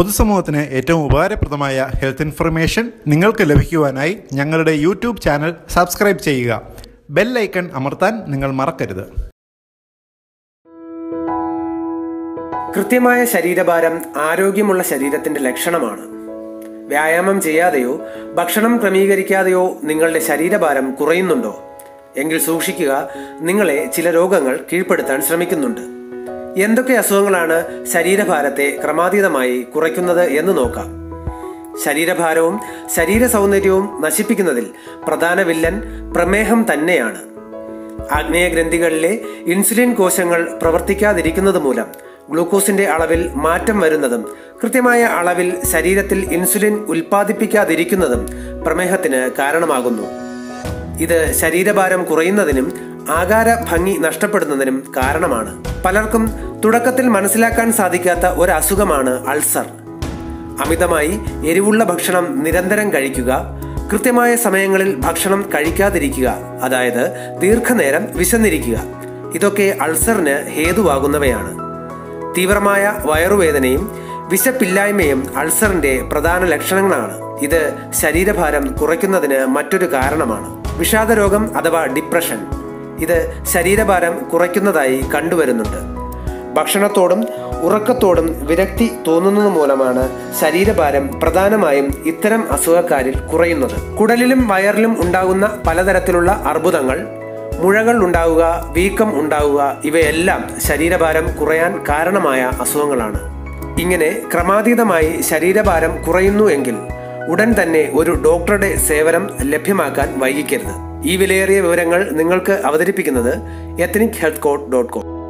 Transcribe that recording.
പൊതുസമൂഹത്തിന് ഏറ്റവും ഉപകാരപ്രദമായ ഹെൽത്ത് ഇൻഫർമേഷൻ നിങ്ങൾക്ക് ലഭിക്കുവാനായി ഞങ്ങളുടെ യൂട്യൂബ് ചാനൽ സബ്സ്ക്രൈബ് ചെയ്യുക ബെൽ ഐക്കൺ അമർത്താൻ നിങ്ങൾ മറക്കരുത് കൃത്യമായ ശരീരഭാരം ആരോഗ്യമുള്ള ശരീരത്തിന്റെ ലക്ഷണമാണ് വ്യായാമം ചെയ്യാതെയോ ഭക്ഷണം ക്രമീകരിക്കാതെയോ നിങ്ങളുടെ ശരീരഭാരം കുറയുന്നുണ്ടോ എങ്കിൽ സൂക്ഷിക്കുക നിങ്ങളെ ചില രോഗങ്ങൾ കീഴ്പ്പെടുത്താൻ ശ്രമിക്കുന്നുണ്ട് എന്തൊക്കെ അസുഖങ്ങളാണ് ശരീരഭാരത്തെ ക്രമാതീതമായി കുറയ്ക്കുന്നത് എന്ന് നോക്കാം ശരീരഭാരവും ശരീര സൗന്ദര്യവും നശിപ്പിക്കുന്നതിൽ പ്രധാന വില്ലൻ പ്രമേഹം തന്നെയാണ് ആഗ്നേയഗ്രന്ഥികളിലെ ഇൻസുലിൻ കോശങ്ങൾ പ്രവർത്തിക്കാതിരിക്കുന്നത് മൂലം ഗ്ലൂക്കോസിന്റെ അളവിൽ മാറ്റം വരുന്നതും കൃത്യമായ അളവിൽ ശരീരത്തിൽ ഇൻസുലിൻ ഉൽപ്പാദിപ്പിക്കാതിരിക്കുന്നതും പ്രമേഹത്തിന് കാരണമാകുന്നു ഇത് ശരീരഭാരം കുറയുന്നതിനും ആകാര ഭംഗി നഷ്ടപ്പെടുന്നതിനും കാരണമാണ് പലർക്കും തുടക്കത്തിൽ മനസ്സിലാക്കാൻ സാധിക്കാത്ത ഒരു അസുഖമാണ് അൾസർ അമിതമായി എരിവുള്ള ഭക്ഷണം നിരന്തരം കഴിക്കുക കൃത്യമായ സമയങ്ങളിൽ ഭക്ഷണം കഴിക്കാതിരിക്കുക അതായത് ദീർഘനേരം വിശന്നിരിക്കുക ഇതൊക്കെ അൾസറിന് ഹേതുവാകുന്നവയാണ് തീവ്രമായ വയറുവേദനയും വിശപ്പില്ലായ്മയും അൾസറിന്റെ പ്രധാന ലക്ഷണങ്ങളാണ് ഇത് ശരീരഭാരം കുറയ്ക്കുന്നതിന് മറ്റൊരു കാരണമാണ് വിഷാദരോഗം അഥവാ ഡിപ്രഷൻ ഇത് ശരീരഭാരം കുറയ്ക്കുന്നതായി കണ്ടുവരുന്നുണ്ട് ഭക്ഷണത്തോടും ഉറക്കത്തോടും വിരക്തി തോന്നുന്നത് മൂലമാണ് ശരീരഭാരം പ്രധാനമായും ഇത്തരം അസുഖക്കാരിൽ കുറയുന്നത് കുടലിലും വയറിലും ഉണ്ടാകുന്ന പലതരത്തിലുള്ള അർബുദങ്ങൾ മുഴകൾ ഉണ്ടാവുക വീക്കം ഉണ്ടാവുക ഇവയെല്ലാം ശരീരഭാരം കുറയാൻ കാരണമായ അസുഖങ്ങളാണ് ഇങ്ങനെ ക്രമാതീതമായി ശരീരഭാരം കുറയുന്നു എങ്കിൽ ഉടൻ തന്നെ ഒരു ഡോക്ടറുടെ സേവനം ലഭ്യമാക്കാൻ വൈകിക്കരുത് ഈ വിലയേറിയ വിവരങ്ങൾ നിങ്ങൾക്ക് അവതരിപ്പിക്കുന്നത് ethnic health code dot com